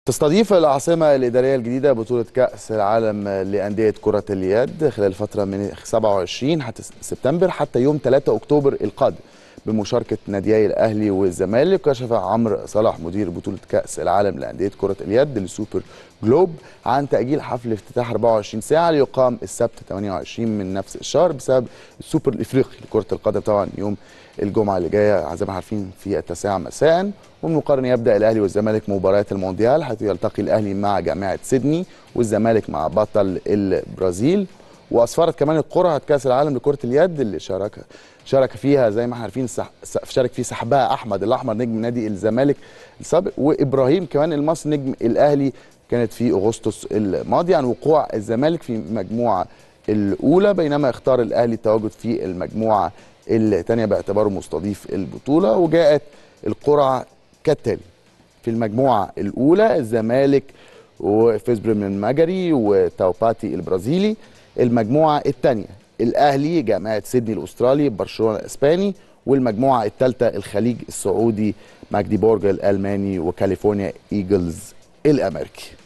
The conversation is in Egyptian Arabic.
تستضيف العاصمة الإدارية الجديدة بطولة كأس العالم لأندية كرة اليد خلال فترة من 27 حتى سبتمبر حتى يوم 3 أكتوبر القادم بمشاركة ناديي الأهلي والزمالك كشف عمرو صلاح مدير بطولة كأس العالم لأندية كرة اليد للسوبر جلوب عن تأجيل حفل افتتاح 24 ساعة ليقام السبت 28 من نفس الشهر بسبب السوبر الإفريقي لكرة القدم طبعا يوم الجمعة اللي جاية زي ما عارفين في التاسعة مساء ومن المقارنة يبدأ الأهلي والزمالك مباريات المونديال حيث يلتقي الأهلي مع جامعة سيدني والزمالك مع بطل البرازيل واسفرت كمان القرعه كاس العالم لكره اليد اللي شارك شارك فيها زي ما احنا عارفين شارك فيه سحبها احمد الاحمر نجم نادي الزمالك السابق وابراهيم كمان المصري نجم الاهلي كانت في اغسطس الماضي عن وقوع الزمالك في المجموعه الاولى بينما اختار الاهلي التواجد في المجموعه الثانيه باعتباره مستضيف البطوله وجاءت القرعه كالتالي في المجموعه الاولى الزمالك وفيسبر من المجري وتاوباتي البرازيلي المجموعه الثانيه الاهلي جامعه سيدني الاسترالي برشلونه الاسباني والمجموعه الثالثه الخليج السعودي ماجديبورج الالماني وكاليفورنيا ايجلز الامريكي